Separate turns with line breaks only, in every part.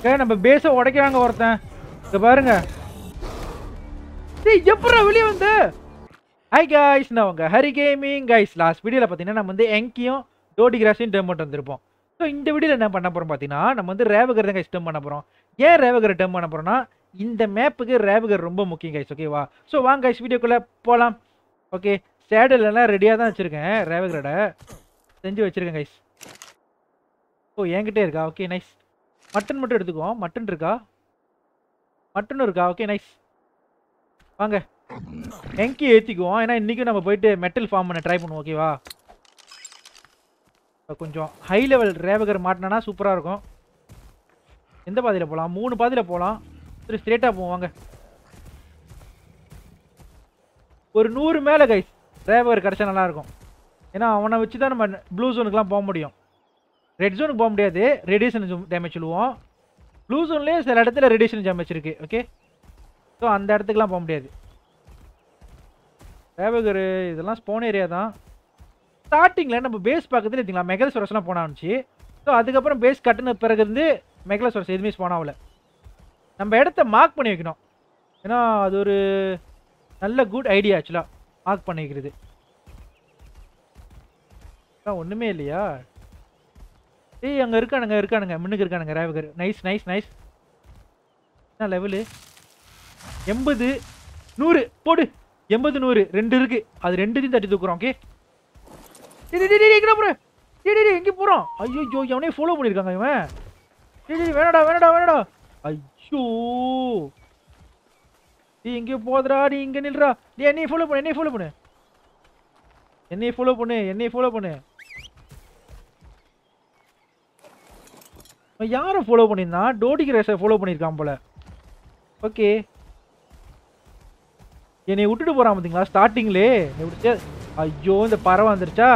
ஏ நம்ம பேஸை உடைக்கிறாங்க ஒருத்தன் இங்க பாருங்க டேய் எப்படா வெளியே வந்து ஹாய் காய்ஸ் நான் உங்க ஹரி கேமிங் கைஸ் லாஸ்ட் வீடியோவில் பார்த்தீங்கன்னா நம்ம வந்து எங்கியும் டோடி கிராஸையும் டேர்ம் பண்ணிட்டு வந்திருப்போம் ஸோ இந்த வீடியோவில் என்ன பண்ண போகிறோம் பார்த்தீங்கன்னா நம்ம வந்து ரேவகர் தான் கைஸ் டேர்ம் பண்ண போகிறோம் ஏன் ரேவகர் டேர்ம் பண்ண போகிறோம்னா இந்த மேப்புக்கு ரேவகர் ரொம்ப முக்கியம் கைஸ் ஓகேவா ஸோ வாங்க கைஸ் வீடியோக்குள்ளே போகலாம் ஓகே சேடல் எல்லாம் ரெடியாக தான் வச்சுருக்கேன் ரேவகரோட செஞ்சு வச்சுருக்கேன் கைஸ் ஓ என்கிட்டே இருக்கா ஓகே நைஸ் மட்டன் மட்டும் எடுத்துக்குவோம் மட்டன் இருக்கா மட்டனும் இருக்கா ஓகே நைஸ் வாங்க எங்கி ஏற்றிக்குவோம் ஏன்னா இன்றைக்கும் நம்ம போயிட்டு மெட்டல் ஃபார்ம் பண்ண ட்ரை பண்ணுவோம் ஓகேவா இப்ப கொஞ்சம் ஹை லெவல் ரேவகர் மாட்டினா சூப்பராக இருக்கும் எந்த பாதையில் போகலாம் மூணு பாதையில் போகலாம் சரி ஸ்ட்ரெயிட்டாக போவோம் வாங்க ஒரு நூறு மேலே கைஸ் ரேவகர் கிடச்சா நல்லாயிருக்கும் ஏன்னா அவனை வச்சு தான் நம்ம ப்ளூ ஜோனுக்குலாம் போக முடியும் ரெட் ஜோனுக்கு போக முடியாது ரேடியேஷன் டேமேஜ் சொல்லுவோம் ப்ளூ ஜோன்லேயே சில இடத்துல ரேடியேஷன் டேமேஜ் இருக்குது ஓகே ஸோ அந்த இடத்துக்குலாம் போக முடியாது ரேவகர் இதெல்லாம் ஸ்போன் ஏரியா தான் ஸ்டார்டிங்கில் நம்ம பேஸ் பக்கத்தில் இருந்தீங்களா மெகல் சொரஸ்லாம் போனாச்சு ஸோ அதுக்கப்புறம் பேஸ் கட்டின பிறகு இருந்து மெகல சொரஸ் எதுவுமே ஸ்போன் ஆகல நம்ம இடத்த மார்க் பண்ணி வைக்கணும் ஏன்னா அது ஒரு நல்ல குட் ஐடியா ஆக்சுவலாக மார்க் பண்ணி வைக்கிறது ஒன்றுமே இல்லையா ஏய் அங்கே இருக்கானுங்க இருக்கானுங்க முன்னுக்கு இருக்கானுங்க ரேவகர் நைஸ் நைஸ் நைஸ் என்ன லெவலு எண்பது நூறு போடு எண்பது நூறு ரெண்டு இருக்கு அது ரெண்டுத்தையும் தட்டி தூக்குறோம் ஓகே எங்கே போகிறோம் ஐயோ எவனே ஃபாலோ பண்ணியிருக்காங்க இவன் டேய் டேய் வேணாடா வேணாடா வேணாடா ஐயோ நீ எங்கேயோ போதுடா நீ இங்கே நில்றா நீ என்னையை ஃபாலோ பண்ணு என்னையை ஃபாலோ பண்ணு என்னையை ஃபாலோ பண்ணு என்னையை ஃபாலோ பண்ணு அவன் யாரை ஃபாலோ பண்ணியிருந்தான் டோடிக்கு ரேஸை ஃபாலோ பண்ணியிருக்கான் போல ஓகே என்னை விட்டுட்டு போகிறான் பார்த்தீங்களா ஸ்டார்டிங்லே என்னை விட்டு ஐயோ இந்த பறவை வந்துருச்சா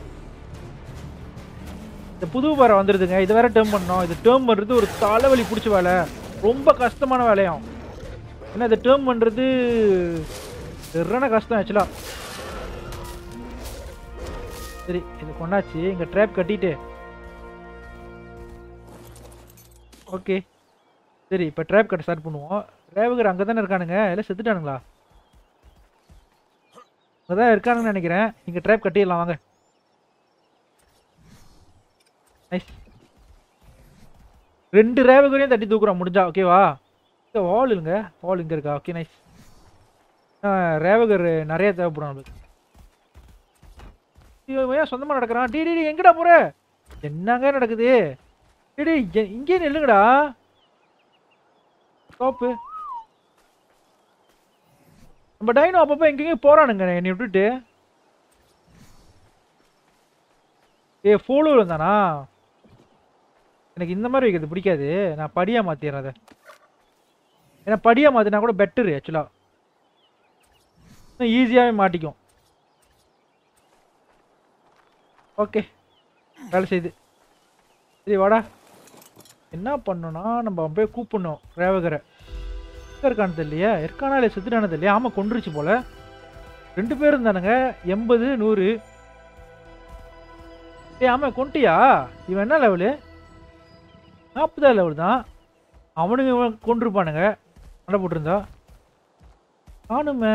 இந்த புது பறவை வந்துடுதுங்க இது வேற டேர்ம் பண்ணோம் இது டேர்ம் பண்ணுறது ஒரு தலைவலி பிடிச்ச வேலை ரொம்ப கஷ்டமான வேலையாம் ஏன்னா இதை டேர்ம் பண்ணுறது சரியான கஷ்டம் ஆக்சுவலாக சரி இது கொண்டாச்சு இங்கே ட்ராப் கட்டிட்டு ஓகே சரி இப்போ ட்ராப் கட்ட ஸ்டார்ட் பண்ணுவோம் ரேவகர் அங்கே தானே இருக்கானுங்க எல்லாம் செத்துட்டானுங்களா அங்கே தான் இருக்கானுங்கன்னு நினைக்கிறேன் இங்கே ட்ராப் கட்டிடலாம் வாங்க நைஸ் ரெண்டு ரேவகரையும் தட்டி தூக்குறோம் முடிஞ்சா ஓகேவா இங்கே வால் இல்லைங்க வால் இங்கே இருக்கா ஓகே நைஸ் ரேவகர் நிறைய தேவைப்படும் நம்மளுக்கு ஐயோ, இவன் ஏன் சொந்தமாக நடக்கிறான் டி டி டி, எங்கடா போற என்னங்க நடக்குது டி டி, இங்க- இங்கேயே நில்லுங்கடா ஸ்டாப்பு நம்ம டைனோ அப்பப்போ எங்கேயும் போறானுங்க என்னை விட்டுட்டு ஏ ஃபோலோவில் இருந்தானா எனக்கு இந்த மாதிரி வைக்கிறது பிடிக்காது நான் படியாக மாற்றிடுறேன் அதை ஏன்னா படியாக மாற்றினா கூட பெட்டரு ஆக்சுவலாக ஈஸியாகவே மாட்டிக்கும் ஓகே வேலை செய்யுது சரி வாடா என்ன பண்ணோம்னா நம்ம அவன் போய் கூப்பிடணும் ரேவகரை எங்கே இருக்கான்னு தெரியலையே இருக்கானா இல்லை செத்துட்டானு தெரியலையா ஆமாம் கொண்டுருச்சு போல ரெண்டு பேர் இருந்தானுங்க எண்பது நூறு ஏய் ஆமாம் கொண்டுட்டியா இவன் என்ன லெவலு நாற்பதா லெவல் தான் அவனுங்க இவன் கொண்டிருப்பானுங்க சண்டை போட்டிருந்தா காணுமே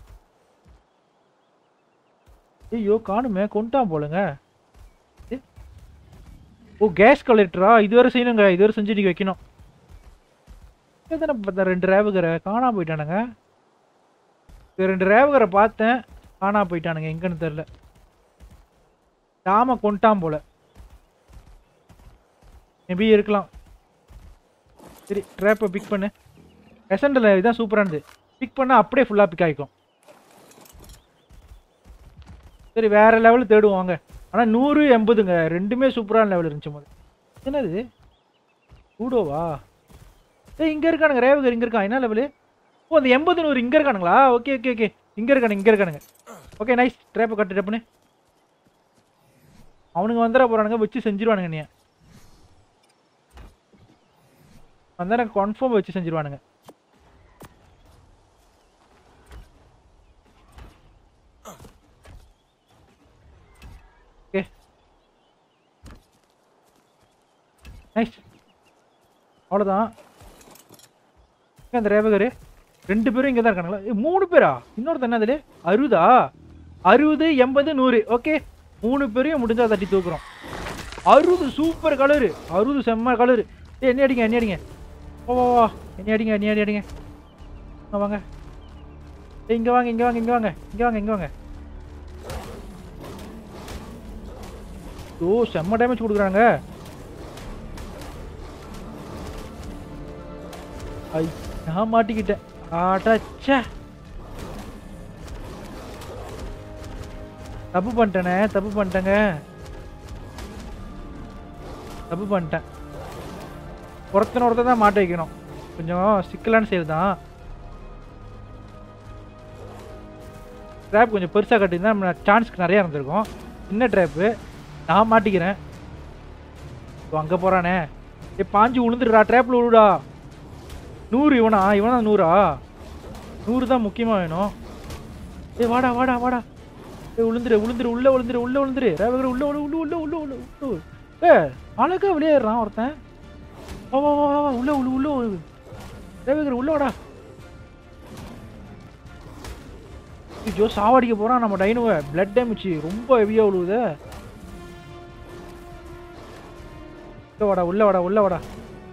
ஐயோ காணுமே கொண்டுட்டான் போலங்க ஏ, ஓ கேஸ் கலெக்டரா இதுவரை செய்யணுங்க இதுவரை செஞ்சு நீங்க வைக்கணும் எத்தனை பார்த்தேன் ரெண்டு ரேவகரை காணாம போயிட்டானுங்க இது ரெண்டு ரேவகரை பார்த்தேன் காணாம போயிட்டானுங்க எங்கன்னு தெரில ஆமா கொண்டான் போல மேபி இருக்கலாம் சரி ட்ராப்பை பிக் பண்ணு எசண்டில் இதுதான் சூப்பரானது பிக் பண்ணால் அப்படியே ஃபுல்லாக பிக் ஆகிக்கும் சரி வேற லெவல் தேடுவோம் வாங்க ஆனால் நூறு எண்பதுங்க ரெண்டுமே சூப்பரான லெவல் இருந்துச்சு போது என்னது கூடோவா ஏய் இங்கே இருக்கானுங்க ரேவகர் இங்கே இருக்கான் என்ன லெவலு ஓ அந்த எண்பது நூறு இங்கே இருக்கானுங்களா ஓகே ஓகே ஓகே இங்கே இருக்கானுங்க இங்கே இருக்கானுங்க ஓகே நைஸ் ட்ராப்பை கட்டு டப்புன்னு அவனுங்க வந்துட போகிறானுங்க வச்சு செஞ்சிருவானுங்க நீ வந்தா எனக்கு கன்ஃபார்ம் வச்சு செஞ்சிருவானுங்க ஓகே நைஸ் அவ்வளோதான் அந்த ரேவகரு ரெண்டு பேரும் இங்கே தான் இருக்கானுங்களா ஏய், மூணு பேரா இன்னொருத்தர் என்ன அதில் அறுபதா அறுபது எண்பது நூறு ஓகே மூணு பேரையும் முடிஞ்சா தட்டி தூக்குறோம் அறுபது சூப்பர் கலரு அறுபது செம்ம கலரு ஏய் என்ன அடிங்க என்ன அடிங்க ஓ வா வா என்ன அடிங்க என்ன அடி அடிங்க இங்க வாங்க ஏய் இங்கே வாங்க இங்கே வாங்க இங்கே வாங்க இங்கே வாங்க இங்கே வாங்க ஓ செம்ம டேமேஜ் கொடுக்குறாங்க ஐ நான் மாட்டிக்கிட்டேன் ஆட்டாச்சே தப்பு பண்ணிட்டேனே தப்பு பண்ணிட்டேங்க தப்பு பண்ணிட்டேன் ஒருத்தனை ஒருத்தன் தான் மாட்ட வைக்கணும் கொஞ்சம் சிக்கலான செயல் தான் ட்ராப் கொஞ்சம் பெருசாக கட்டியிருந்தா நம்ம சான்ஸ்க்கு நிறையா இருந்திருக்கும் சின்ன ட்ராப்பு நான் மாட்டிக்கிறேன் அங்கே போகிறானே ஏ பாஞ்சு உளுந்துடுறா ட்ராப்பில் விழுடா நூறு இவனா இவனா நூறா நூறு தான் முக்கியமாக வேணும் ஏய் வாடா வாடா வாடா ஏய் உளுந்துரு உளுந்துரு உள்ள உளுந்துரு உள்ள உளுந்துரு ரேவகர் உள்ள உள்ள உள்ள உள்ள உள்ள உள்ள உள்ள ஏ அழகா விளையாடுறான் ஒருத்தன் வா வா வா வா, வா உள்ள உள்ள உள்ள உள்ள. ரேவகர் உள்ள வாடா ஐயோ சாவடிக்க போறான் நம்ம டைனுவை பிளட் டேமேஜ் ரொம்ப ஹெவியா விழுவுதே உள்ள வாடா உள்ள வாடா உள்ள வாடா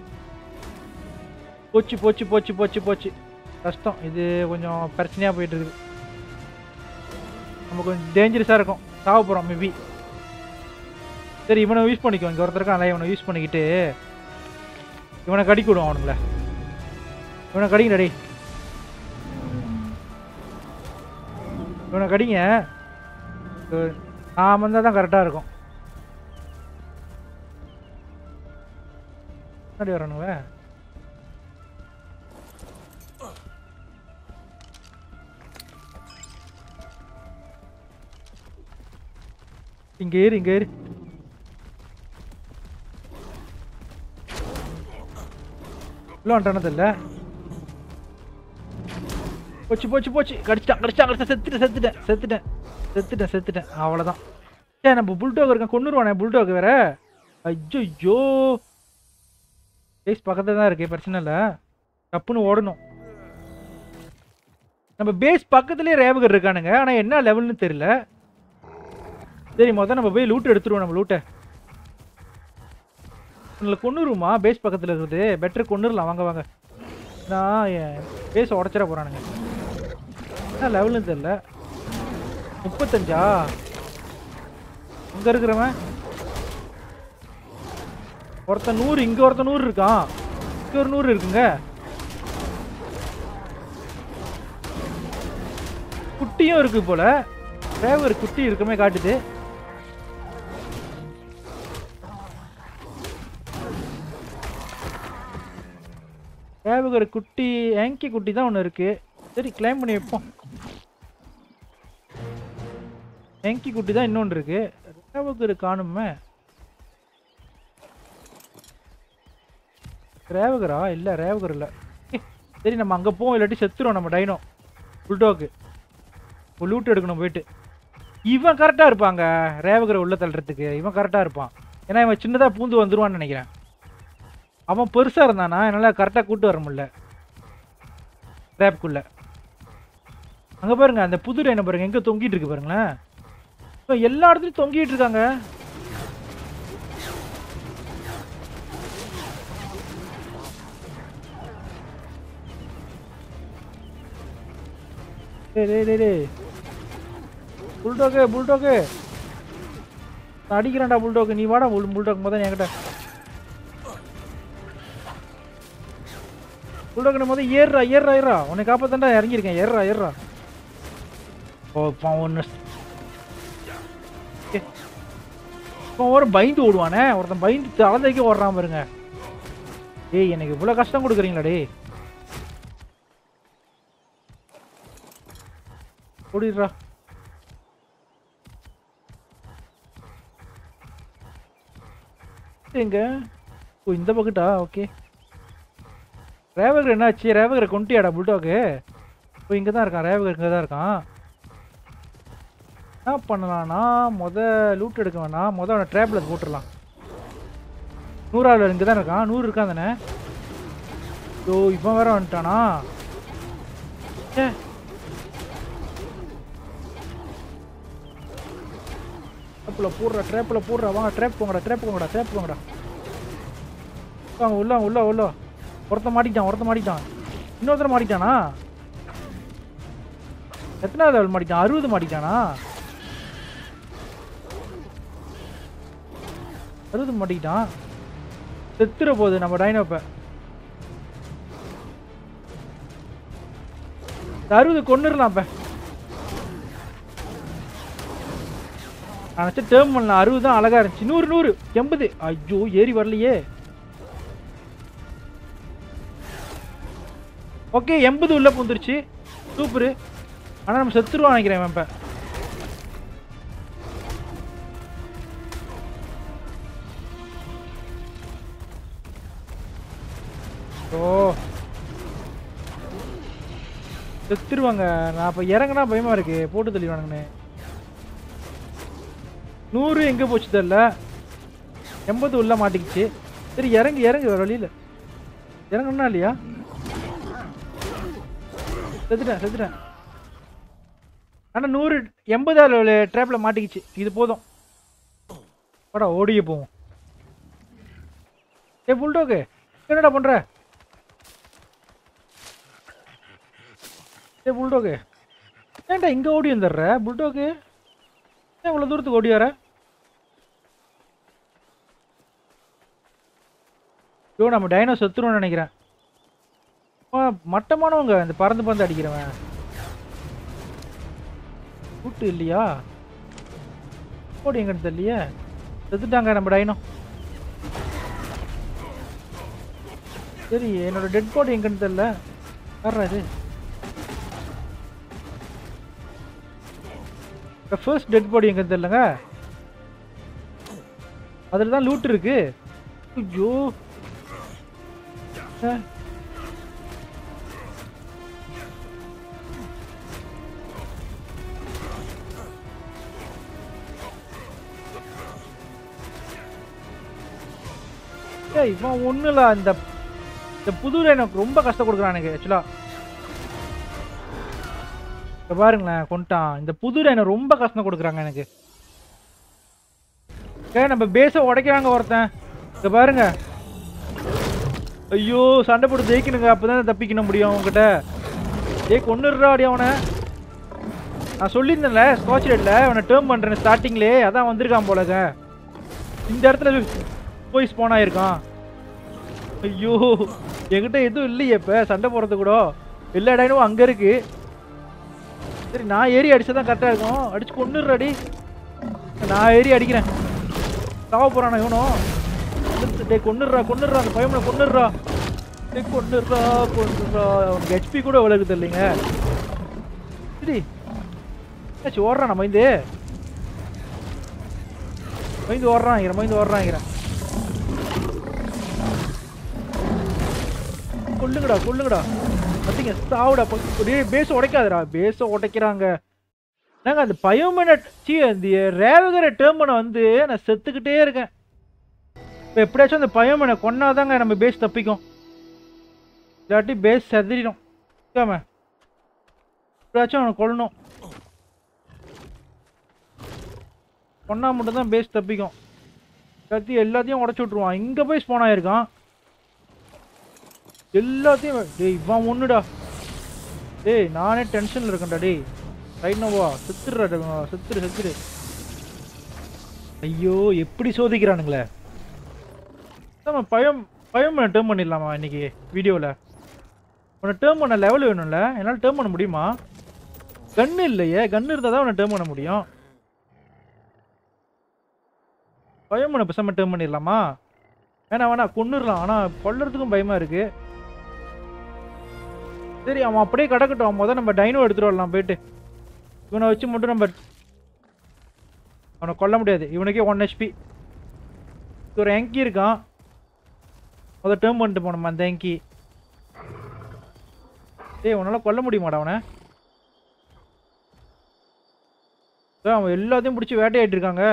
போச்சு போச்சு போச்சு போச்சு போச்சு கஷ்டம் இது கொஞ்சம் பிரச்சனையா போயிட்டு இருக்குது நம்ம கொஞ்சம் டேஞ்சரஸாக இருக்கும் சாவ போகிறோம் மேபி சரி இவனை யூஸ் பண்ணிக்கோ இங்கே ஒருத்தருக்கான் இவனை யூஸ் பண்ணிக்கிட்டு இவனை கடிக்க விடுவோம் அவனுங்கள இவனை கடிங்க டேய் இவனை கடிங்க இது நான் வந்தால் தான் கரெக்டாக இருக்கும் முன்னாடி வரணுங்க இங்க ஏறு இங்க ஏறு உள்ள வந்துட்டானது இல்ல போச்சு போச்சு போச்சு கடிச்சிட்டான் கடிச்சிட்டான் கடிச்சா செத்துட்டேன் செத்துட்டேன் செத்துட்டேன் செத்துட்டேன் செத்துட்டேன் அவ்வளோதான் சே நம்ம புல்டோக் இருக்கான் கொண்டுருவானே புல்டோக் வேற ஐயோ பேஸ் பக்கத்துல தான் இருக்கு பிரச்சனை இல்லை டப்புன்னு ஓடணும் நம்ம பேஸ் பக்கத்துலேயே ரேவகர் இருக்கானுங்க ஆனால் என்ன லெவல்னு தெரியல சரி மொதல் நம்ம போய் லூட் எடுத்துருவோம் நம்ம லூட்டை உங்களை கொண்டுருமா பேஸ் பக்கத்தில் இருக்குது பெட்டர் கொண்டுடலாம் வாங்க வாங்க நான் என் பேஸ் உடச்சிட போகிறானுங்க என்ன லெவல்னு தெரில முப்பத்தஞ்சா இங்கே இருக்கிறவன் ஒருத்தன் நூறு இங்கே ஒருத்தன் நூறு இருக்கான் இங்கே ஒரு நூறு இருக்குங்க குட்டியும் இருக்கு போல டிரைவர் குட்டி இருக்குமே காட்டுது டிரைவர் குட்டி ஏங்கி குட்டி தான் ஒன்று இருக்கு சரி கிளைம் பண்ணி வைப்போம் ஏங்கி குட்டி தான் இன்னொன்று இருக்கு ரேவகர் காணுமே ரேவகரா இல்லை ரேவகர் இல்லை சரி நம்ம அங்கே போவோம் இல்லாட்டி செத்துரும் நம்ம டைனோ புல்டோக்கு லூட் எடுக்கணும் போயிட்டு இவன் கரெக்டாக இருப்பாங்க ரேவகரை உள்ள தள்ளுறதுக்கு இவன் கரெக்டாக இருப்பான் ஏன்னா இவன் சின்னதாக பூந்து வந்துருவான்னு நினைக்கிறேன் அவன் பெருசாக இருந்தானா என்னால் கரெக்டாக கூட்டு வர முடியல ரேப்குள்ளே அங்கே பாருங்க அந்த புது டைனை பாருங்க எங்கே தொங்கிட்டு இருக்கு பாருங்களேன் இப்போ எல்லா இடத்துலையும் தொங்கிட்டு இருக்காங்க டேய் டேய் டேய் டேய் புல்டோக்கு புல்டோக்கு நான் அடிக்கிறேன்டா புல்டோக்கு நீ வாடா புல் புல்டோக் முதல் என்கிட்ட புல்டோக்கு நீ முதல் ஏறுறா ஏறுறா ஏறுறா உன்னை காப்பாத்தண்டா இறங்கியிருக்கேன் ஏறுறா ஏறுறா ஓ இப்போ ஒன்று இப்போ ஒரு பயந்து ஓடுவானே ஒருத்தன் பயந்து தலதைக்கு ஓடுறான் பாருங்க ஏய் எனக்கு இவ்வளோ கஷ்டம் கொடுக்குறீங்களா டேய் ஓடிடுறா எங்க ஓ இந்த பக்கட்டா ஓகே ரேவகர் என்னாச்சு ரேவகரை கொண்டுட்டியாடா புல்டாக்கு ஓ இங்கே தான் இருக்கான் ரேவகர் இங்கே தான் இருக்கான் என்ன பண்ணலாம்னா மொத லூட் எடுக்க வேணாம் மொதல் அவனை ட்ராப்பில் போட்டுடலாம் நூறாவில் இங்கே தான் இருக்கான் நூறு இருக்கான் தானே ஓ இவன் வேற வந்துட்டானா ஏ ட்ராப்பில் போடுறா ட்ராப்பில் போடுறா வாங்க ட்ராப் போங்கடா ட்ராப் போங்கடா ட்ராப் போங்கடா வாங்க உள்ள வாங்க, உள்ள உள்ள ஒருத்த மாட்டிக்கிட்டான் ஒருத்த மாட்டிக்கிட்டான் இன்னொருத்தர் மாட்டிக்கிட்டானா எத்தனாவது லெவல் மாட்டிக்கிட்டான் அறுபது மாட்டிக்கிட்டானா அறுபது மாட்டிக்கிட்டான் செத்துற போகுது நம்ம டைனோப்ப அறுபது கொண்டுடலாம் இப்ப நினச்சா டேர்ம் பண்ணலாம் அறுபது தான் அழகா இருந்துச்சு நூறு நூறு எண்பது ஐயோ ஏறி வரலையே ஓகே எண்பது உள்ள பூந்துருச்சு சூப்பரு ஆனால் நம்ம செத்துருவான் நினைக்கிறேன் இவன் இப்போ ஓ செத்துருவாங்க நான் அப்போ இறங்குனா பயமா இருக்கு போட்டு தள்ளிடுவானுங்கண்ணே நூறு எங்கே போச்சு தெரியல எண்பது உள்ள மாட்டிக்கிச்சு சரி இறங்கு இறங்கு வேற வழியில் இறங்கணும்னா இல்லையா செத்துட்டேன் செத்துட்டேன் ஆனால் நூறு எண்பதாவது ட்ராப்பில் மாட்டிக்கிச்சு இது போதும் வாடா ஓடிய போவோம் ஏ புல்டோக்கு என்னடா பண்ற ஏ புல்டோக்கு ஏன்டா இங்கே ஓடி வந்துடுற புல்டோக்கு ஏன் இவ்வளோ தூரத்துக்கு ஓடி வர ஐயோ நம்ம டைனோ செத்துருவோம்னு நினைக்கிறேன் ஆ, மட்டமானவங்க இந்த பறந்து பறந்து அடிக்கிறவன் கூட்டு இல்லையா ஓடி எங்கன்னு தெரியலையே செத்துட்டாங்க நம்ம டைனோ சரி என்னோட டெட் பாடி எங்கன்னு தெரியல வர்றா இது ஃபர்ஸ்ட் டெட் பாடி எங்கன்னு தெரியலங்க அதில் தான் லூட் இருக்கு ஐயோ ஆ. ஏய் இவன் ஒன்றும் இல்லை இந்த இந்த புதுல எனக்கு ரொம்ப கஷ்டம் கொடுக்குறான் எனக்கு ஆக்சுவலாக இப்போ பாருங்களேன் கொண்டான் இந்த புதுல எனக்கு ரொம்ப கஷ்டம் கொடுக்குறாங்க எனக்கு ஏ நம்ம பேஸை உடைக்கிறாங்க ஒருத்தன் இங்க பாருங்க ஐயோ சண்டை போட்டு ஜெயிக்கணுங்க அப்பதான் தப்பிக்கணும் முடியும் உங்ககிட்ட ஏய் கொண்டுடுறா அடி அவனை நான் சொல்லியிருந்தேன்ல ஸ்காட்ச் ரேட்ல அவனை டேர்ம் பண்றேன் ஸ்டார்டிங்லேயே அதான் வந்திருக்கான் போலங்க இந்த இடத்துல போய் ஸ்பான் ஆயிருக்கான் ஐயோ என்கிட்ட எதுவும் இல்லையே இப்ப சண்டை போடுறது கூட எல்லா டைனும் அங்க இருக்கு சரி நான் ஏறி அடிச்சா தான் கரெக்டாக இருக்கும் அடிச்சு கொண்டுடுறாடி நான் ஏறி அடிக்கிறேன் சாவ போறானா இவனும் டே கொண்டுடுறா கொண்டுடுறா அந்த பயமனை கொண்டுடுறா டே கொண்டுடுறா கொண்டுடுறா அவனுக்கு ஹெச்பி கூட விலகுது இல்லைங்க சரி ஏச்சு ஓடுறான் மைந்து மைந்து ஓடுறான் மைந்து ஓடுறான் கொல்லுங்கடா கொல்லுங்கடா பார்த்தீங்க சாவுடா டேய் பேஸ் உடைக்காதடா பேஸை உடைக்கிறாங்க நாங்க அந்த பயோமனை சீ அந்த ரேவகர டேர்மனை வந்து நான் செத்துக்கிட்டே இருக்கேன் இப்போ எப்படியாச்சும் அந்த பயோமனை கொன்னாதாங்க நம்ம பேஸ் தப்பிக்கும் இல்லாட்டி பேஸ் செதறிடும் கேம எப்படியாச்சும் அவனை கொல்லணும் கொன்னா மட்டும்தான் பேஸ் தப்பிக்கும் இல்லாட்டி எல்லாத்தையும் உடச்சி விட்ருவான் இங்கே போய் ஸ்பான் ஆயிருக்கான் எல்லாத்தையும் டேய் இவன் ஒண்ணுடா டேய் நானே டென்ஷன்ல இருக்கேன்டா டேய் ரைட்னோவா செத்துடுறா டேய், செத்துரு செத்துரு ஐயோ எப்படி சோதிக்கிறானுங்களே நம்ம பயம் பயம் டேர்ம் பண்ணிடலாமா இன்னைக்கு வீடியோவில் உன்னை டேர்ம் பண்ண லெவல் வேணும்ல என்னால் டேர்ம் பண்ண முடியுமா கன்று இல்லையே கன்று இருந்தால் தான் உன்னை டேர்ம் பண்ண முடியும் பயம் பண்ண பேசாம டேர்ம் பண்ணிடலாமா வேணா வேணா கொண்டுடலாம் ஆனால் கொல்றதுக்கும் பயமா இருக்கு சரி அவன் அப்படியே கிடக்கட்டும் அவன் முதல் நம்ம டைனோ எடுத்துட்டு வரலாம் போயிட்டு இவனை வச்சு மட்டும் நம்ம அவனை கொல்ல முடியாது இவனுக்கே ஒன் ஹெச்பி ஒரு எங்கி இருக்கான் முதல் டேர்ம் பண்ணிட்டு போனோம் அந்த எங்கி டேய் உன்னால கொல்ல முடியுமாடா அவனை டேய், அவன் எல்லாத்தையும் பிடிச்சி வேட்டையாட்டு இருக்காங்க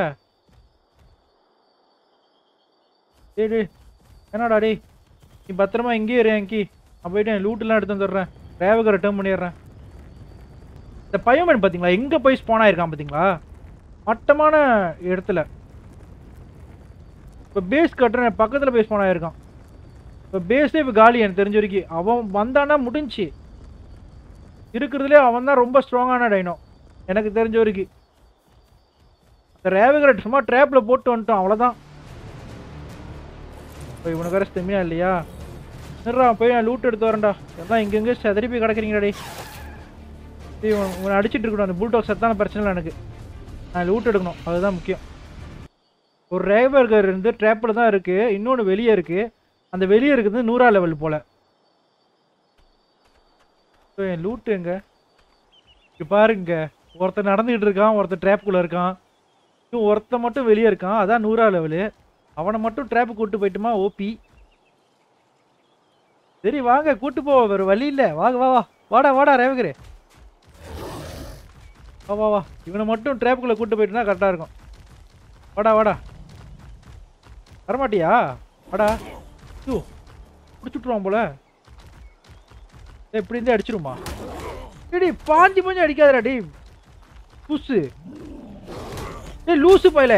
டேய் டேய் என்னடா டேய் நீ பத்திரமா இங்கேயே இரு எங்கி நான் போயிட்டு என் லூட்டெல்லாம் எடுத்து வந்துடுறேன் ரேவகரை ரிட்டர்ன் பண்ணிடுறேன் இந்த பையமன் பார்த்தீங்களா எங்கே போய் ஸ்பான் ஆயிருக்கான் பார்த்தீங்களா மட்டமான இடத்துல இப்போ பேஸ் கட்டுறேன் பக்கத்தில் போய் ஸ்பான் ஆயிருக்கான் இப்போ பேஸே இப்போ காலி எனக்கு தெரிஞ்ச வரைக்கும் அவன் வந்தானா முடிஞ்சுச்சு இருக்கிறதுலே அவன் தான் ரொம்ப ஸ்ட்ராங்கான டைனோ எனக்கு தெரிஞ்ச வரைக்கும் இந்த ரேவகரட் சும்மா ட்ராப்பில் போட்டு வந்துட்டோம் அவ்வளோதான் இப்போ இவனுக்கு வேறு ஸ்டெமினா இல்லையா நிறா போய் நான் லூட் எடுத்து வரேன்டா எல்லாம் இங்கெங்கே செதறி போய் கிடக்குறீங்கடா டேய் டேய், இவன் இவனை அடிச்சிட்டு இருக்கணும் அந்த புல்டாக் செத்தான பிரச்சனை இல்லை எனக்கு நான் லூட் எடுக்கணும் அதுதான் முக்கியம் ஒரு ரேவர்கர் இருந்து ட்ராப்பில் தான் இருக்குது இன்னொன்று வெளியே இருக்குது அந்த வெளியே இருக்குது நூறா லெவல் போல் ஸோ என் லூட்டு எங்க இங்க பாருங்க ஒருத்தன் நடந்துக்கிட்டு இருக்கான் ஒருத்தன் ட்ராப்புக்குள்ளே இருக்கான் இன்னும் ஒருத்தன் மட்டும் வெளியே இருக்கான் அதான் நூறா லெவலு அவனை மட்டும் ட்ராப்பு கூட்டு போயிட்டுமா ஓபி சரி வாங்க கூட்டு போ வேறு வழி இல்லை வாங்க வா வா வாடா வாடா ரேவகரே வா வா வா இவனை மட்டும் ட்ராப்புக்குள்ளே கூட்டு போயிட்டுனா கரெக்டாக இருக்கும் வாடா வாடா வரமாட்டியா வாடா ஐயோ பிடிச்சுட்ருவான் போல ஏய், இப்படி இருந்து அடிச்சிருமா ஏடி பாஞ்சு பாஞ்சு அடிக்காதடா டேய் லூசு ஏய் லூசு பயல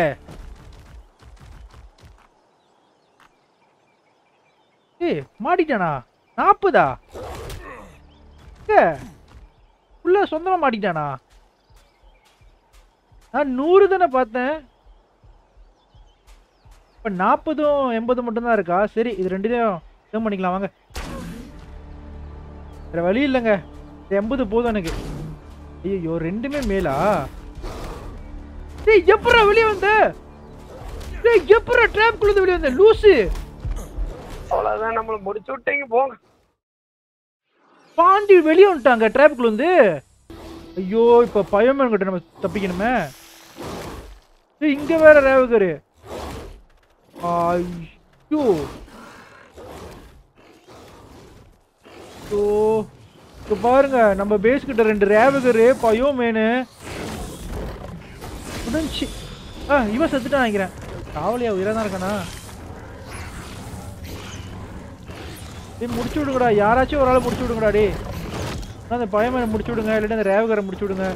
ஏய் மாட்டிட்டானா நாற்பதா ஏ உள்ள சொந்தமா மாட்டிட்டானா நான் நூறு தானே பார்த்தேன் இப்போ நாற்பதும் எண்பது மட்டும்தான் இருக்கா சரி இது ரெண்டுத்தையும் சேம் பண்ணிக்கலாம் வாங்க வேற வழி இல்லைங்க இது எண்பது போதும் எனக்கு ஐயோ ரெண்டுமே மேலா டேய் எப்படா வெளியே வந்த டேய் எப்படா ட்ராப் குள்ள வெளியே வந்த லூசு
அவ்வளவுதான் நம்மள முடிச்சு விட்டீங்க போங்க
பாண்டி வெளியே வந்துட்டாங்க ட்ராப்புக்குள்ள வந்து ஐயோ இப்ப பயமன் கிட்ட நம்ம தப்பிக்கணுமே டேய் இங்க வேற ரேவகரு ஐயோ ஐயோ இப்போ பாருங்க நம்ம பேஸ் கிட்ட ரெண்டு ரேவகரு பயோ மேனு முடிஞ்சு ஆ இவன் செத்துட்டான் நினைக்கிறேன் காவலியா உயிராக தான் இருக்கானா டேய் முடிச்சு விடுங்கடா யாராச்சும் ஒரு ஆளை முடிச்சு விடுங்கடா டே அந்த பயமனை முடிச்சு விடுங்க இல்லாட்டி அந்த ரேவகரை முடிச்சு விடுங்க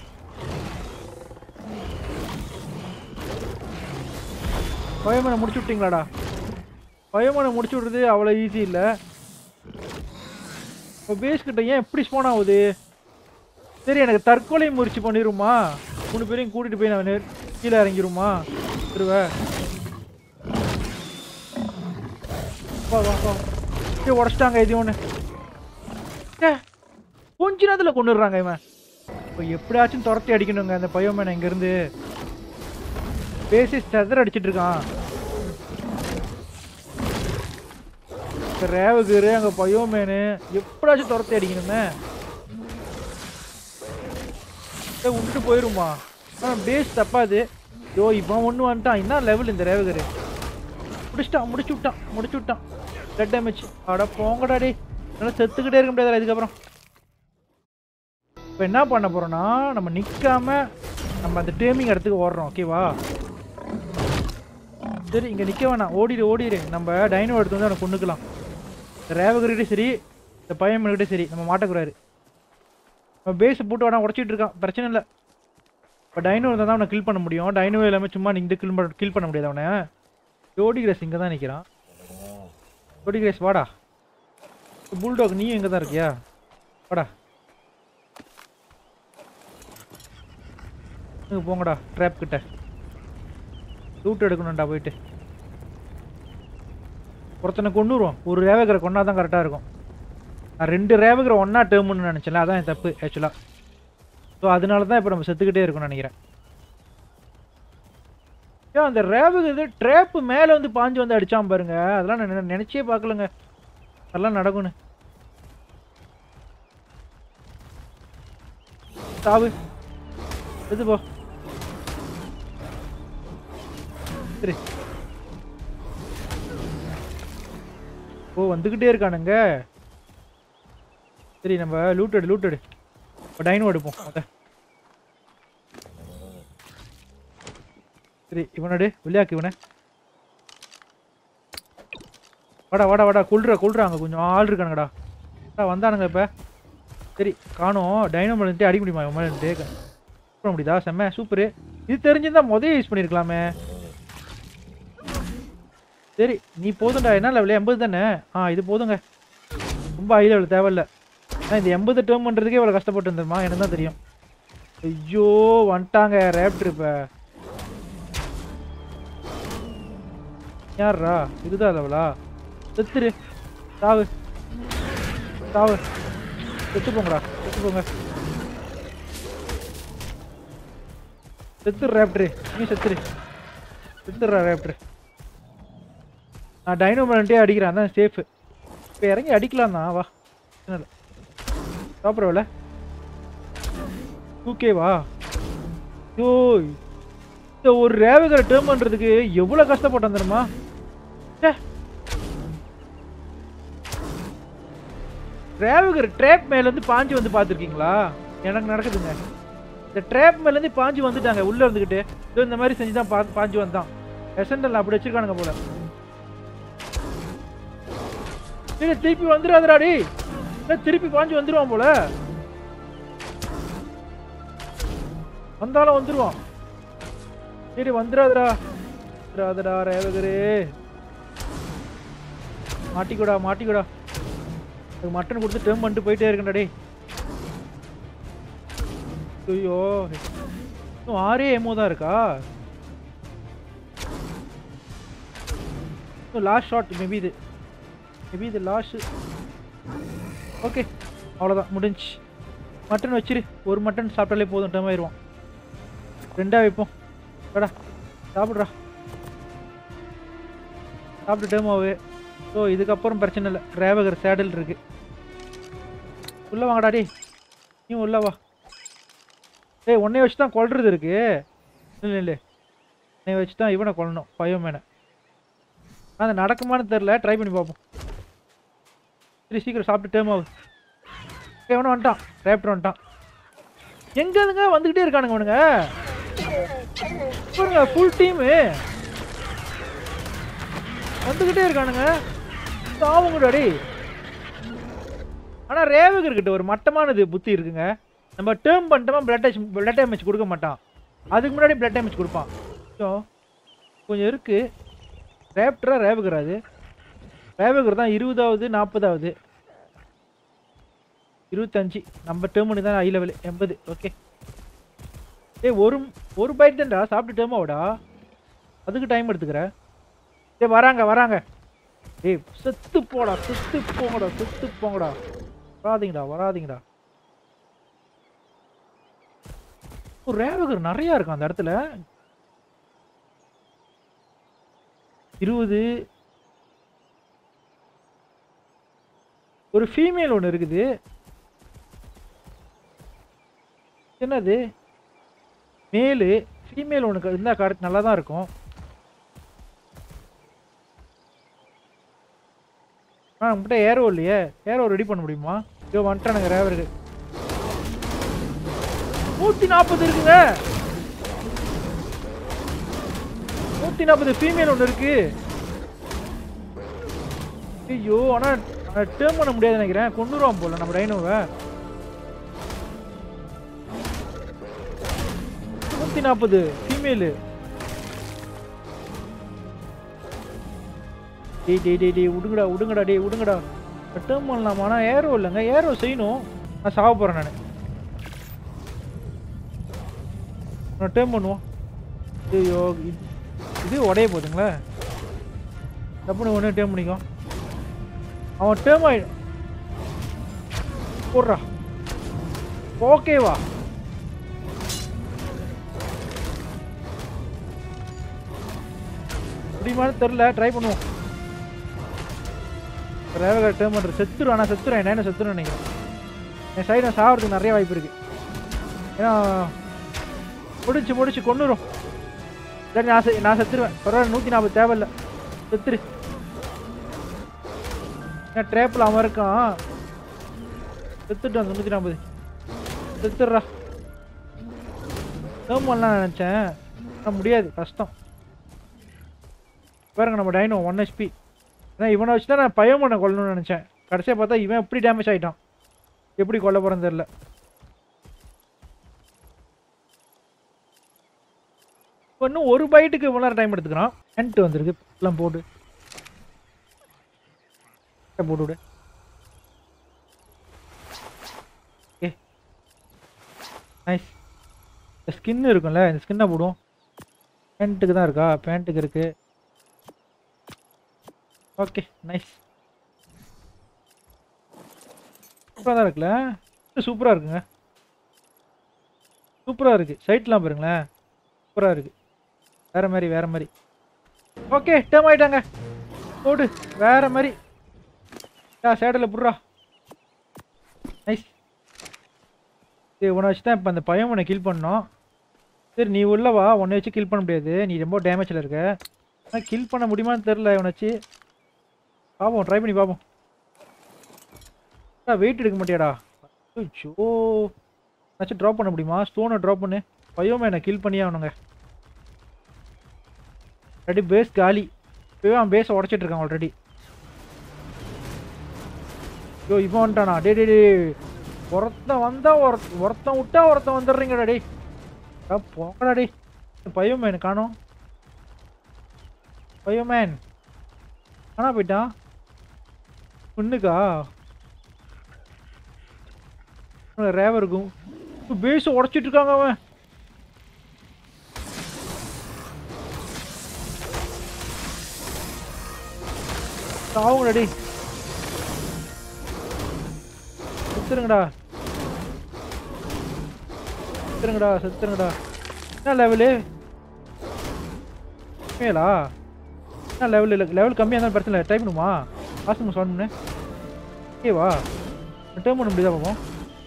பயமனை முடிச்சு விட்டீங்களாடா பயமனை முடிச்சு விடுறது அவ்வளோ ஈஸி இல்லை இப்போ பேஸ் கிட்ட ஏன் எப்படி ஸ்போன் ஆகுது சரி எனக்கு தற்கொலை முயற்சி பண்ணிருமா மூணு பேரையும் கூட்டிட்டு போய் நான் நெ- கீழே இறங்கிருமா திருவ வா வா வா ஏய் உடச்சிட்டாங்க இது ஒன்று ஏ கொஞ்ச நேரத்தில் கொண்டுடுறாங்க இவன் இப்போ எப்படியாச்சும் துரத்தி அடிக்கணுங்க அந்த பையன் இங்கேருந்து பேசி செதற அடிச்சிட்டு இருக்கான் இந்த ரேவகரு அங்கே பயோமேனு எப்படியாச்சும் துரத்தி அடிக்கணுமே ஏய், விட்டுட்டு போயிருமா ஆ பேஸ் தப்பாது ஐயோ இவன் ஒன்று வந்துட்டான் என்ன லெவல் இந்த ரேவகரு முடிச்சிட்டான் முடிச்சு விட்டான் முடிச்சு விட்டான் பிளட் டேமேஜ் அட போங்கடா டேய் என்னால் செத்துக்கிட்டே இருக்க முடியாதுடா இதுக்கப்புறம் இப்போ என்ன பண்ண போறோம்னா நம்ம நிற்காம நம்ம அந்த டேமிங் இடத்துக்கு ஓடுறோம் ஓகேவா சரி இங்கே நிற்க வேணாம் ஓடிடு ஓடிடு நம்ம டைனோ எடுத்து வந்து அவனை கொண்டுக்கலாம் இந்த ரேவகர்கிட்டே சரி இந்த பையன்கிட்டே சரி நம்ம மாட்டக்கூடாது நம்ம பேஸை போட்டு வேணா உடச்சிட்டு இருக்கான் பிரச்சனை இல்லை இப்போ டைனோ இருந்தால் தான் அவனை கில் பண்ண முடியும் டைனோ எல்லாமே சும்மா நீங்கள் கில் பண்ண கில் பண்ண முடியாது அவனை ஜோடி கிரேஸ் இங்கே தான் நிற்கிறான் ஜோடி கிரேஸ் வாடா புல்டாக் நீயும் இங்கே தான் இருக்கியா வாடா இங்க போங்கடா ட்ராப் கிட்ட லூட் எடுக்கணும்டா போயிட்டு ஒருத்தனை கொண்டுருவோம் ஒரு ரேவகரை கொண்டா தான் கரெக்டாக இருக்கும் நான் ரெண்டு ரேவகரை ஒன்றா டேர்ம்னு நினச்சல அதான் என் தப்பு ஆக்சுவலாக ஸோ அதனால தான் இப்போ நம்ம செத்துக்கிட்டே இருக்கோம்னு நினைக்கிறேன் ஏன் அந்த ரேவக இது ட்ரேப்பு மேலே வந்து பாஞ்சு வந்து அடிச்சான் பாருங்க அதெல்லாம் நான் நினை- நினைச்சே பார்க்கலங்க அதெல்லாம் நடக்கும்னு சாவு எது போ சரி ஓ வந்துக்கிட்டே இருக்கானுங்க சரி நம்ம லூட்டடு லூட்டடு இப்போ டைனோ எடுப்போம் அத சரி இவனடு விளையாக்கு இவனை வாடா வாடா வாடா கொள்றா கொள்றா அங்கே கொஞ்சம் ஆள் இருக்கானுங்கடா அடா, வந்தானுங்க இப்போ சரி காணோம் டைனமோ வந்துட்டு அடிக்க முடியுமா இவன் மேலே வந்துட்டு பண்ண முடியுதா செம்ம சூப்பரு இது தெரிஞ்சிருந்தா முதல்ல யூஸ் பண்ணியிருக்கலாமே சரி நீ போதும்டா என்ன லெவலு எண்பது தானே ஆ இது போதுங்க ரொம்ப ஹை லெவல் தேவையில்ல ஆனால் இந்த எண்பது டேர்ம் பண்ணுறதுக்கே இவ்வளோ கஷ்டப்பட்டு இருந்திருமா எனக்கு தான் தெரியும் ஐயோ வந்துட்டாங்க ரேப்டர் இப்போ யார்ரா இதுதான் லெவலா செத்துரு சாவு சாவு செத்து போங்கடா செத்து போங்க செத்துரு ரேப்டரு நீ செத்துரு செத்துடுறா ரேப்டர் நான் டைனோ மலன்ட்டே அடிக்கிறேன் அதான் சேஃபு இப்போ இறங்கி அடிக்கலாம் தான் வா இல்லை சாப்பிட்றவில்ல ஓகேவா ஐயோ இந்த ஒரு ரேவகரை டேர்ம் பண்ணுறதுக்கு எவ்வளோ கஷ்டப்பட்டேன் தெரியுமா ச்சே. ரேவகர் ட்ரேப் மேலேருந்து பாஞ்சு வந்து பார்த்துருக்கீங்களா எனக்கு நடக்குதுங்க இந்த ட்ரேப் மேலேருந்து பாஞ்சு வந்துட்டாங்க உள்ளே இருந்துக்கிட்டு இதோ இந்த மாதிரி செஞ்சு தான் பா பாஞ்சு வந்தான் எசண்டல் அப்படி வச்சிருக்கானுங்க போல டேய், திருப்பி வந்துடாதடா டேய் டேய், திருப்பி பாஞ்சு வந்துருவான் போல வந்தாலும் வந்துருவான் சரி வந்துடாதடா வந்துடாதடா ரேவகரே மாட்டிக்கூடா மாட்டிக்கூடா அதுக்கு மட்டன் கொடுத்து டேர்ம் பண்ணிட்டு போயிட்டே இருக்கேன்டா டேய் ஐயோ இன்னும் ஆறே எமோ தான் இருக்கா லாஸ்ட் ஷாட் மேபி இது மேபி இது லாஸ்ட் ஓகே அவ்வளோதான் முடிஞ்சு மட்டன் வச்சிரு ஒரு மட்டன் சாப்பிட்டாலே போதும் டைம் ஆயிடுவான் ரெண்டா வைப்போம் வாடா சாப்பிட்றா சாப்பிட்டு டைம் ஆகு ஸோ இதுக்கப்புறம் பிரச்சனை இல்லை ரேவகர் சேடல் இருக்கு உள்ள வாங்கடா டேய் நீ உள்ள வா டேய் உன்னைய வச்சு தான் கொல்றது இருக்கு இல்லை இல்லை உன்னைய வச்சு தான் இவனை கொல்லணும் பயோமேனை அது நடக்குமான்னு தெரில ட்ரை பண்ணி பார்ப்போம் சரி சீக்கிரம் சாப்பிட்டு டைம் ஆகுது ஏய், இவனும் வந்துட்டான் ரேப்டர் வந்துட்டான் எங்க இருந்துங்க வந்துக்கிட்டே இருக்கானுங்க அவனுங்க பாருங்க ஃபுல் டீமு வந்துக்கிட்டே இருக்கானுங்க சாவுங்கடா டேய் ஆனால் ரேவகர் கிட்ட ஒரு மட்டமானது புத்தி இருக்குங்க நம்ம டேர்ம் பண்ணிட்டோமா பிளட் பிளட் டேமேஜ் கொடுக்க மாட்டான் அதுக்கு முன்னாடி பிளட் டேமேஜ் கொடுப்பான் ஸோ கொஞ்சம் இருக்கு ரேப்டரா ரேவகர் அது ரேவகர் தான் இருபதாவது நாற்பதாவது இருபத்தஞ்சு நம்ம டேர்ம் பண்ணி தான் ஹை லெவல் எண்பது ஓகே ஏய் ஒரு ஒரு பைட் தான்டா சாப்பிட்டு டேர்மாவடா அதுக்கு டைம் எடுத்துக்கிற ஏய் வராங்க வராங்க ஏய் செத்து போடா செத்து போங்கடா செத்து போங்கடா வராதீங்கடா வராதீங்கடா ஒரு ரேவகர் நிறையா இருக்கும் அந்த இடத்துல இருபது ஒரு ஃபீமேல் ஒன்று இருக்குது என்னது மேலு ஃபீமேல் ஒன்று இருந்தால் கரெக்ட் நல்லா தான் இருக்கும் ஆ நம்மகிட்ட ஏரோ இல்லையே ஏரோ ரெடி பண்ண முடியுமா ஐயோ வந்துட்டானுங்க ரேவருக்கு நூற்றி நாற்பது இருக்குங்க நூற்றி நாற்பது ஃபீமேல் ஒன்று இருக்கு ஐயோ ஆனால் டேர்ம் பண்ண முடியாது நினைக்கிறேன் கொண்டுருவான் போல நம்ம டைனோவை நூற்றி நாற்பது ஃபீமேலு டேய் டேய் டேய் டேய் விடுங்கடா விடுங்கடா டேய் விடுங்கடா டேர்ம் பண்ணலாமா ஆனால் ஏரோ இல்லைங்க ஏரோ செய்யணும் நான் சாக போகிறேன் நான் நான் டேர்ம் பண்ணுவோம் ஐயோ இது- இது உடைய போகுதுங்களே டப்புனு ஒன்று டேர்ம் பண்ணிக்கோ அவன் டேர்ம் ஆயி போடுறா ஓகேவா முடியுமான்னு தெரில ட்ரை பண்ணுவோம் ரேவகா டேர்ம் பண்ணுற செத்துரும் ஆனால் செத்துரும் என்ன செத்துரும் நினைக்கிறேன் என் சைடு நான் சாகிறதுக்கு நிறைய வாய்ப்பு இருக்கு ஏன்னா முடிச்சு முடிச்சு கொண்டுரும் சரி நான் செ- நான் செத்துருவேன் பரவாயில்ல நூற்றி நாற்பது தேவையில்ல செத்துரு ஏன் ட்ரேப்பில் அவன் இருக்கான் செத்துட்டு அந்த நூற்றி நாற்பது செத்துடுறா டேர்ம் பண்ணலாம் நினச்சேன் ஆனால் முடியாது கஷ்டம் பாருங்க நம்ம டைனோ ஒன் ஹெச்பி ஏன்னா இவனை வச்சு தான் நான் பயம் பண்ண கொள்ளணும்னு நினச்சேன் கடைசியாக பார்த்தா இவன் எப்படி டேமேஜ் ஆகிட்டான் எப்படி கொல்ல போகிறேன்னு தெரில இப்போ இன்னும் ஒரு பைட்டுக்கு இவ்வளோ நேரம் டைம் எடுத்துக்கிறான் ஹென்ட் வந்திருக்கு எல்லாம் போட்டு போட்டு விடு ஏ நைஸ் இந்த ஸ்கின் இருக்கும்ல இந்த ஸ்கின்னை போடுவோம் பேண்ட்டுக்கு தான் இருக்கா பேண்ட்டுக்கு இருக்கு ஓகே நைஸ் சூப்பராக தான் இருக்குல்ல சூப்பராக இருக்குங்க சூப்பராக இருக்குது சைட்லாம் பாருங்களேன் சூப்பராக இருக்குது வேற மாதிரி வேற மாதிரி ஓகே டேம் ஆயிட்டாங்க போடு வேற மாதிரி யா சேடலில் புட்றா நைஸ் சரி உன்னை வச்சு தான் இப்போ அந்த பையன் உன்னை கில் பண்ணோம் சரி நீ உள்ள வா உன்னை வச்சு கில் பண்ண முடியாது நீ ரொம்ப டேமேஜில் இருக்க ஆனால் கில் பண்ண முடியுமான்னு தெரில இவனை வச்சு பார்ப்போம் ட்ரை பண்ணி பார்ப்போம் வெயிட் எடுக்க மாட்டியாடா ஐயோ ஏதாச்சும் ட்ராப் பண்ண முடியுமா ஸ்டோனை ட்ராப் பண்ணு பையோமே என்னை கில் பண்ணியே ஆகணுங்க ஆல்ரெடி பேஸ் காலி இப்போவே அவன் பேஸை உடச்சிட்டு இருக்கான் ஆல்ரெடி ஐயோ இவன் வந்துட்டானா டே டே டே ஒருத்தன் வந்தா ஒரு ஒருத்தன் விட்டா ஒருத்தன் வந்துடுறீங்கடா டேய் அடா போங்கடா டேய் பையோ மேன் காணோம் பையோ மேன் காணா போயிட்டான் ஒண்ணுக்கா ரேவர் இருக்கும் பேஸ் உடச்சிட்டு இருக்காங்க அவன் சாவுங்கடா டேய் செத்துருங்கடா செத்துருங்கடா செத்துருங்கடா என்ன லெவலு மேலா என்ன லெவல் இல்லை லெவல் கம்மியாக இருந்தாலும் பிரச்சனை இல்லை டைப் பண்ணுமா ஆசம் சவுண்ட் பண்ணு ஏ வா டேர்ம் பண்ண முடியுதா பார்ப்போம்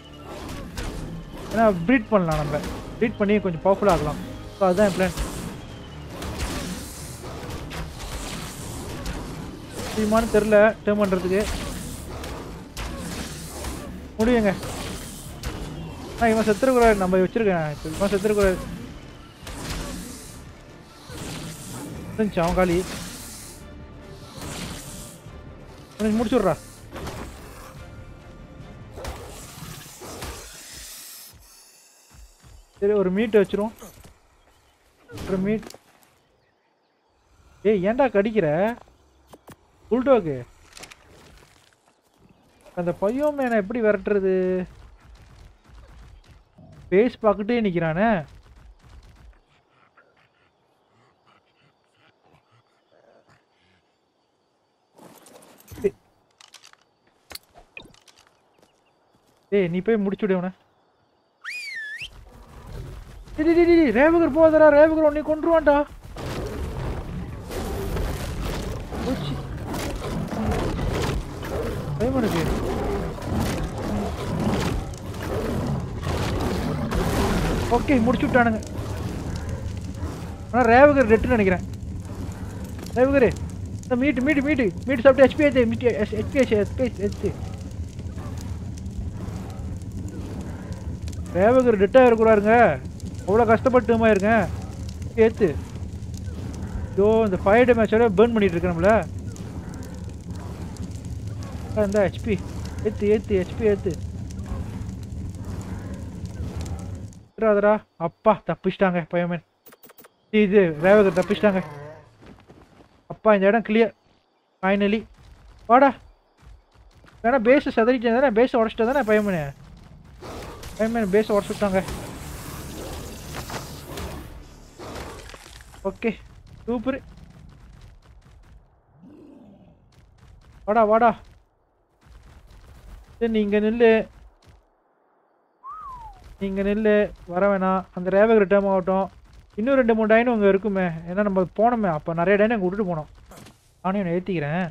ஏன்னா ப்ரீட் பண்ணலாம் நம்ம ப்ரீட் பண்ணி கொஞ்சம் பவர்ஃபுல்லாக ஆகலாம் ஸோ அதுதான் என் பிளான் முடியுமான்னு தெரில டேர்ம் பண்ணுறதுக்கு முடியுங்க ஆ இவன் செத்துருக்கூடாது நம்ம வச்சிருக்கேன் இப்ப இவன் செத்துருக்கூடாது இருந்துச்சு அவன் காலி உனக்கு முடிச்சு விட்றா சரி ஒரு மீட் வச்சிரும் ஒரு மீட் ஏய் ஏன்டா கடிக்கிற புல்டோக்கு அந்த பையன் மேனை எப்படி விரட்டுறது பேஸ் பார்த்துட்டே நிற்கிறானே ஏய் நீ போய் முடிச்சு விடு அவனை டேய், டேய், டேய், டேய், ரேவகர் போதரா ரேவகர் உன்னை கொன்றுவான்டா போச்சு. பயமா இருக்கு ஓகே முடிச்சு விட்டானுங்க ஆனால் ரேவகர் ரெட்டுன்னு நினைக்கிறேன் ரேவகர் இந்த மீட்டு மீட்டு மீட்டு மீட்டு சாப்பிட்டு ஹெச்பி ஏற்று மீட்டு ஹெச்பி ஹெச்பி ஹெச்பி ரேவகர் டெட்டாக இருக்கக்கூடாதுங்க அவ்வளோ கஷ்டப்பட்டுமா இருங்க ஏற்று ஐயோ இந்த ஃபைவ் டே மேட்சோட பேர்ன் பண்ணிட்டு இருக்கேன் நம்மள ஆ, இந்த ஹெச்பி ஏற்று ஏற்று ஹெச்பி ஏற்று அதரா அப்பா தப்பிச்சிட்டாங்க பயமேன் இது ரேவகர் தப்பிச்சிட்டாங்க அப்பா இந்த இடம் கிளியர் ஃபைனலி வாடா வேணா பேஸை சதறிட்டேன் தானே பேஸை உடச்சிட்டே தானே பயமனே பயமேன் பேஸை உடச்சு விட்டாங்க ஓகே சூப்பர் வாடா வாடா சரி நீங்க நில்லு நீங்க நில்லு வர வேணாம் அந்த ரேவகர் டைம் ஆகட்டும் இன்னும் ரெண்டு மூணு டைனும் அங்கே இருக்குமே ஏன்னா நம்ம போனோமே அப்போ நிறைய டைன் அங்கே விட்டுட்டு போனோம் நானும் என்னை ஏற்றிக்கிறேன்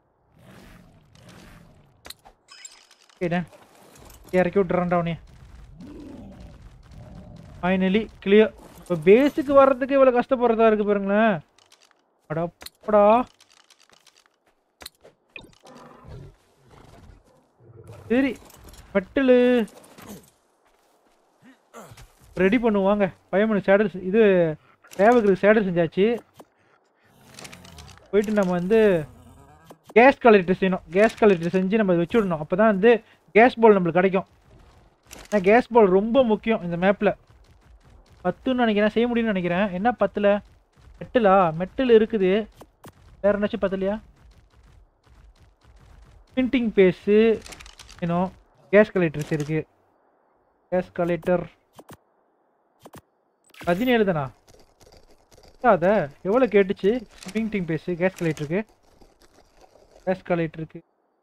ஓகேடேன் இறக்கி விட்டுறேன்டா உனே ஃபைனலி கிளியர் இப்போ பேஸுக்கு வர்றதுக்கு இவ்வளோ கஷ்டப்படுறதா இருக்கு பாருங்களேன் அடப்படா சரி மெட்டலு ரெடி பண்ணுவாங்க பயமனு சேடல் செ- இது தேவகருக்கு சேடல் செஞ்சாச்சு போயிட்டு நம்ம வந்து கேஸ் கலெக்டர் செய்யணும் கேஸ் கலெக்டர் செஞ்சு நம்ம இதை வச்சுடணும் அப்போ தான் வந்து கேஸ் பால் நம்மளுக்கு கிடைக்கும் ஏன்னா கேஸ் பால் ரொம்ப முக்கியம் இந்த மேப்பில் பத்துன்னு நினைக்கிறேன் செய்ய முடியும்னு நினைக்கிறேன் என்ன பத்தில் மெட்டலா மெட்டல் இருக்குது வேற என்னாச்சும் பத்தலையா பிரிண்டிங் பேஸு இன்னும் கேஸ் கலெக்டர்ஸ் இருக்கு கேஸ் கலெக்டர் பதினேழு தானா அத எவ்வளோ கேட்டுச்சு பிரிண்டிங் பேஸு கேஸ் கலெக்டருக்கு கேஸ் கலெக்டருக்கு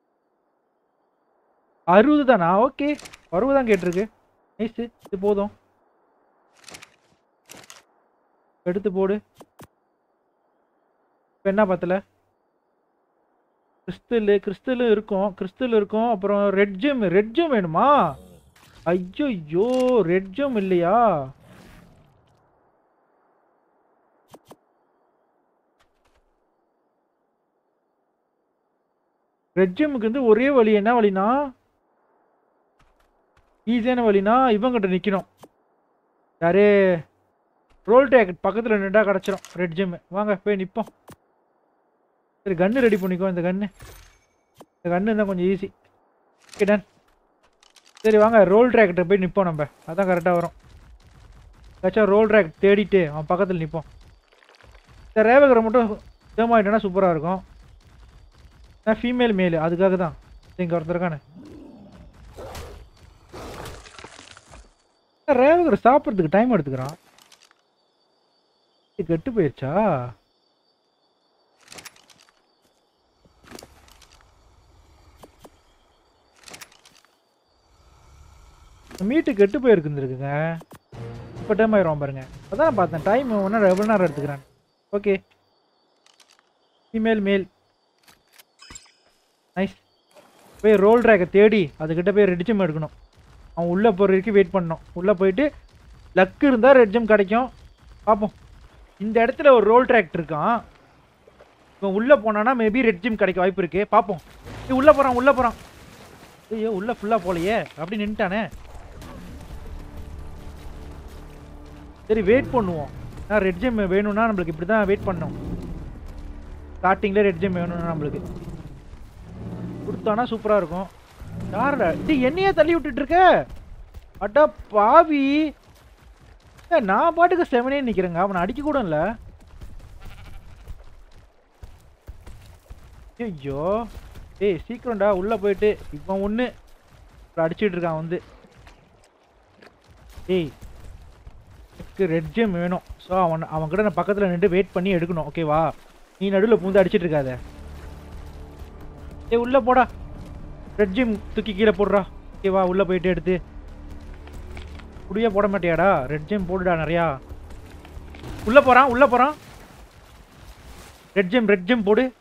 அறுபது தானா ஓகே அறுபது தான் கேட்டிருக்கு நைஸு இது போதும் எடுத்து போடு இப்போ என்ன பத்தல கிறிஸ்டலு கிறிஸ்டலு இருக்கும் கிறிஸ்டல் இருக்கும் அப்புறம் ரெட் ஜெம் ரெட் ஜெம் வேணுமா ஐயோ ரெட் ஜெம் இல்லையா ரெட் ஜெம்முக்கு வந்து ஒரே வழி என்ன வழினா ஈஸியான வழினா இவங்கிட்ட நிற்கணும் யாரு ரோல் டேக் பக்கத்தில் நின்றா கிடச்சிரும் ரெட் ஜெம்மு வாங்க போய் நிற்போம் சரி கன்று ரெடி பண்ணிக்கோ இந்த கன்று இந்த கன்று இருந்தால் கொஞ்சம் ஈஸி ஓகே டன் சரி வாங்க ரோல் ட்ராக்கிட்ட போய் நிற்போம் நம்ம அதான் கரெக்டாக வரும் ஏதாச்சும் ரோல் ட்ராக் தேடிட்டு அவன் பக்கத்தில் நிற்போம் இந்த ரேவகரை மட்டும் சேம் ஆகிட்டோன்னா சூப்பராக இருக்கும் நான் ஃபீமேல் மேல் அதுக்காக தான் இங்கே ஒருத்தருக்கானே ரேவகர் சாப்பிட்றதுக்கு டைம் எடுத்துக்கிறான் இது கெட்டு போயிடுச்சா மீட்டு கெட்டு போயிருக்குந்துருக்குங்க இப்போ டைம் ஆயிரும் பாருங்க அதான் பார்த்தேன் டைம் ஒன்றா எவ்வளோ நேரம் எடுத்துக்கிறேன் ஓகே ஃபீமேல் மேல் நைஸ் போய் ரோல் ட்ராக்கை தேடி அதுக்கிட்ட போய் ரெட் ஜெம் எடுக்கணும் அவன் உள்ளே போகிற வரைக்கும் வெயிட் பண்ணணும் உள்ளே போயிட்டு லக்கு இருந்தால் ரெட் ஜெம் கிடைக்கும் பார்ப்போம் இந்த இடத்துல ஒரு ரோல் ட்ராக்ட் இருக்கான் இவன் உள்ளே போனானா மேபி ரெட் ஜிம் கிடைக்க வாய்ப்பு இருக்கு பார்ப்போம் ஏய் உள்ளே போகிறான் உள்ளே போகிறான் ஐயோ உள்ளே ஃபுல்லாக போலையே அப்படி நின்ட்டானே சரி வெயிட் பண்ணுவோம் நான் ரெட் ஜிம் வேணும்னா நம்மளுக்கு இப்படி தான் வெயிட் பண்ணணும் ஸ்டார்டிங்கில் ரெட் ஜிம் வேணும்னா நம்மளுக்கு கொடுத்தானா சூப்பராக இருக்கும் யாரடா டி என்னையே தள்ளி விட்டுட்டு இருக்க அட்டா பாவி ஏய், நான் பாட்டுக்கு செவனே நிக்கிறேங்க அவனை அடிக்க கூட இல்ல ஐயோ ஏய் சீக்கிரம்டா உள்ள போயிட்டு இவன் ஒண்ணு இப்ப அடிச்சிட்டு இருக்கான் வந்து ஏய் எனக்கு ரெட் ஜெம் வேணும் ஸோ அவன் அவன் கிட்ட நான் பக்கத்தில் நின்று வெயிட் பண்ணி எடுக்கணும் ஓகேவா நீ நடுவில் பூந்து அடிச்சிட்டு இருக்காத ஏய் உள்ள போடா ரெட் ஜிம் தூக்கி கீழே போடுறா ஓகேவா உள்ள போயிட்டு எடுத்து குடியே போட மாட்டியாடா ரெட் ஜெம் போடுடா நிறையா உள்ள போறான் உள்ள போறான் ரெட் ஜெம் ரெட் ஜெம் போடு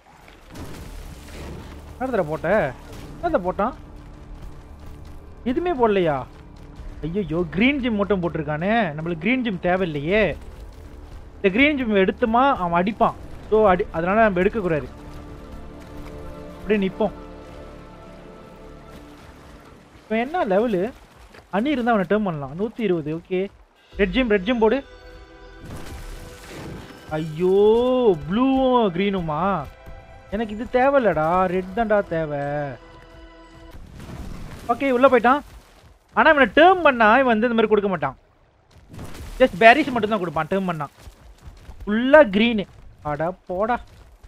என்னடா போட்ட என்னடா போட்டான் எதுவுமே போடலையா ஐயோ க்ரீன் ஜிம் மட்டும் போட்டிருக்கானே நம்மளுக்கு க்ரீன் ஜிம் தேவையில்லையே இந்த க்ரீன் ஜிம் எடுத்துமா அவன் அடிப்பான் ஸோ அடி அதனால நம்ம எடுக்கக்கூடாது அப்படியே நிற்போம் இப்போ என்ன லெவலு அணி இருந்தால் அவனை டேர்ம் பண்ணலாம் நூற்றி இருபது okay red gem red gem போடு ஐயோ ப்ளூவும் க்ரீனுமா எனக்கு இது தேவையில்லடா ரெட் தான்டா தேவை ஓகே உள்ளே போயிட்டான் ஆனால் இவனை டேர்ம் பண்ணா இவன் வந்து இந்த மாதிரி கொடுக்க மாட்டான் ஜஸ்ட் பேரிஸ் மட்டும் தான் கொடுப்பான் டேர்ம் பண்ணா ஃபுல்லாக க்ரீனு அடா போடா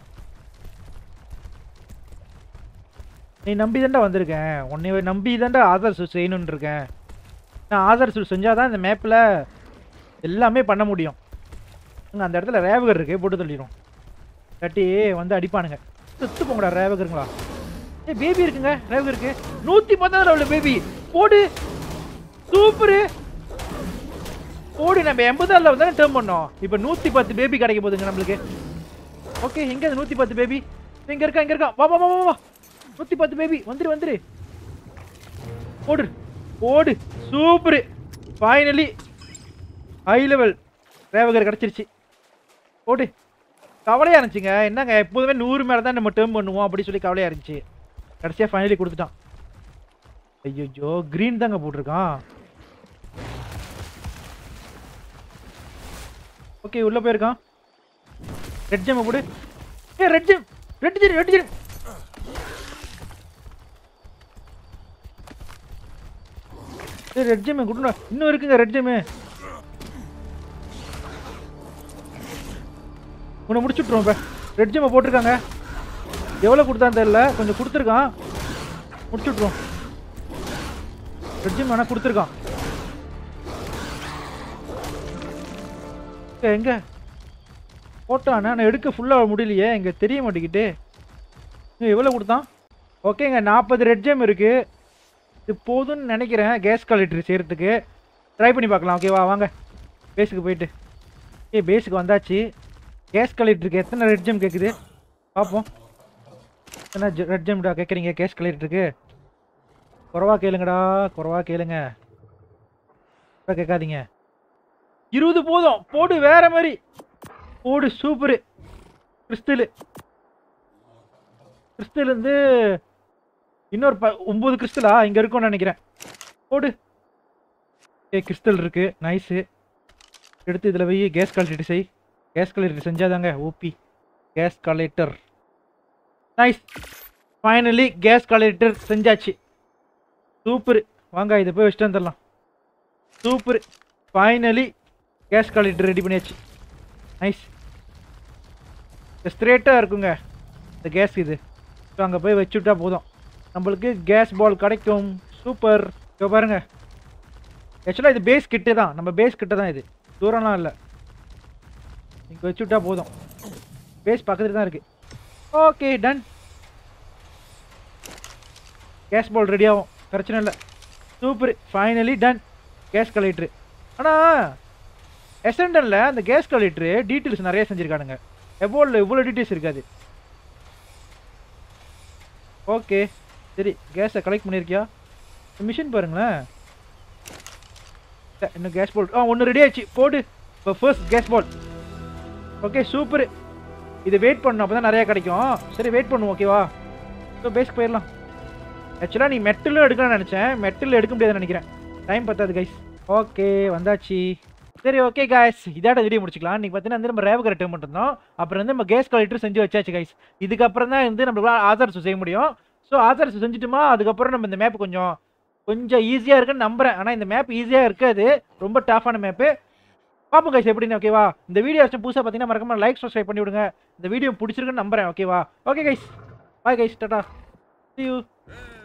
நீ நம்பி தான்டா வந்திருக்கேன் உன்னை நம்பி தான்டா ஆதார் சூட் செய்யணும்னு இருக்கேன் நான் ஆதார் சூட் செஞ்சால் தான் இந்த மேப்பில் எல்லாமே பண்ண முடியும் அங்க அந்த இடத்துல ரேவகர் இருக்கு போட்டு தள்ளிடும் கட்டி வந்து அடிப்பானுங்க செத்து போங்கடா ரேவகருங்களா ஏ பேபி இருக்குங்க ரேவகர் இருக்கு நூற்றி பத்தாவது உள்ள பேபி போடு சூப்பரு போடு நம்ம எண்பதாவில் தானே டேர்ம் பண்ணோம் இப்போ நூற்றி பத்து பேபி கிடைக்க போகுதுங்க நம்மளுக்கு ஓகே எங்க நூற்றி பத்து பேபி இங்க இருக்கா இங்க இருக்கா வா வா வா வா, வா நூற்றி பத்து பேபி வந்துரு வந்துரு போடு போடு சூப்பரு ஃபைனலி ஹை லெவல் ரேவகர் கிடச்சிருச்சு போடு கவலையாக இருந்துச்சுங்க என்னங்க எப்போதுமே நூறு மேலே தான் நம்ம டேர்ம் பண்ணுவோம் அப்படி சொல்லி கவலையாக இருந்துச்சு கடைசியாக ஃபைனலி கொடுத்துட்டான் ஐயோ க்ரீன் தாங்க போட்டிருக்கான் ஓகே உள்ளே போயிருக்கான் ரெட் ஜெம் போடு ஏ red gem red gem red gem சரி ரெட் ஜெம் கொடுங்க இன்னும் இருக்குங்க ரெட் ஜெம் உன்னை முடிச்சுட்ருவோம் இப்போ ரெட் ஜெம்மை போட்டிருக்காங்க எவ்வளோ கொடுத்தான்னு தெரியல கொஞ்சம் கொடுத்துருக்கான் முடிச்சுட்ருவோம் ரெட் ஜெம் ஆனால் கொடுத்துருக்கான் ஏய், எங்க போட்டானா நான் எடுக்க ஃபுல்லாக முடியலையே இங்கே தெரிய மாட்டேங்கிட்டு இன்னும் எவ்வளோ கொடுத்தான் ஓகேங்க நாற்பது ரெட் ஜெம் இருக்கு இது போதும்னு நினைக்கிறேன் கேஸ் குவாலிட்டி செய்கிறதுக்கு ட்ரை பண்ணி பார்க்கலாம் ஓகேவா வாங்க பேஸுக்கு போயிட்டு ஏய் பேஸுக்கு வந்தாச்சு கேஸ் குவாலிட்டிருக்கு எத்தனை ரெட் ஜெம் கேட்குது பார்ப்போம் என்ன ரெட் ஜெம்டா கேட்குறீங்க கேஸ் குவாலிட்டிருக்கு குறவா கேளுங்கடா குறவா கேளுங்க இப்ப கேட்காதீங்க இருபது போதும் போடு வேற மாதிரி போடு சூப்பரு கிறிஸ்டலு கிறிஸ்டல் வந்து இன்னொரு ப ஒம்பது கிறிஸ்டலா இங்கே இருக்கும்னு நினைக்கிறேன் போடு ஏ கிறிஸ்டல் இருக்கு நைஸு எடுத்து இதில் போய் கேஸ் கலெக்டர் செய் கேஸ் கலெக்டர் செஞ்சாதாங்க OP gas collector nice finally gas collector செஞ்சாச்சு சூப்பர் வாங்க இதை போய் வச்சுட்டு வந்துடலாம் super finally gas collector ready பண்ணியாச்சு நைஸ் ஸ்ட்ரேட்டாக இருக்குங்க இந்த கேஸ் இது ஸோ அங்கே போய் வச்சுட்டா போதும் நம்மளுக்கு கேஸ் பால் கிடைக்கும் சூப்பர் இப்போ பாருங்க ஆக்சுவலாக இது பேஸ் கிட்டே தான் நம்ம பேஸ் கிட்ட தான் இது தூரம்லாம் இல்லை இங்கே வச்சுட்டா போதும் பேஸ் பக்கத்துல தான் இருக்குது okay done gas ball ready ஆகும் பிரச்சனை இல்லை super finally done gas collector ஆனால் எசண்டனில் அந்த கேஸ் கலெக்டரு டீட்டெயில்ஸ் நிறைய செஞ்சுருக்கானுங்க எவ்வளோ இவ்வளோ டீட்டெயில்ஸ் இருக்காது ஓகே சரி கேஸை கலெக்ட் பண்ணியிருக்கியா மிஷின் பாருங்களேன் ச, இன்னும் கேஸ் பால் ஆ ஒன்று ரெடி ஆச்சு போடு இப்போ first gas ball okay super இது வெயிட் பண்ணணும் அப்போ தான் நிறையா கிடைக்கும் சரி வெயிட் பண்ணுவோம் ஓகேவா ஸோ பேஸ்க்கு போயிடலாம் ஆக்சுவலாக நீ மெட்டலும் எடுக்கலாம்னு நினச்சேன் மெட்டல் எடுக்க முடியாதுன்னு நினைக்கிறேன் டைம் பத்தாது கைஸ் ஓகே வந்தாச்சு சரி ஓகே கைஸ் இதோட வீடியோ முடிச்சுக்கலாம் இன்னைக்கு பார்த்தீங்கன்னா வந்து நம்ம ரேவகர் ரிட்டர்ன் பண்ணிருந்தோம் அப்புறம் வந்து நம்ம கேஸ் கலெக்டர் செஞ்சு வச்சாச்சு கைஸ் இதுக்கப்புறம் தான் வந்து நம்மளால ஆதார் செய்ய முடியும் ஸோ ஆதார் செஞ்சுட்டுமா அதுக்கப்புறம் நம்ம இந்த மேப் கொஞ்சம் கொஞ்சம் ஈஸியாக இருக்குன்னு நம்புறேன் ஆனால் இந்த மேப் ஈஸியாக இருக்காது ரொம்ப டஃப்பான மேப்பு பார்ப்போம் கைஸ் எப்படின்னு ஓகேவா இந்த வீடியோ புதுசாக பார்த்தீங்கன்னா மறக்காம லைக் சப்ஸ்கிரைப் பண்ணி விடுங்க இந்த வீடியோ பிடிச்சிருக்குன்னு நம்புறேன் ஓகேவா ஓகே கைஸ் பாய் கைஸ் டாடா see you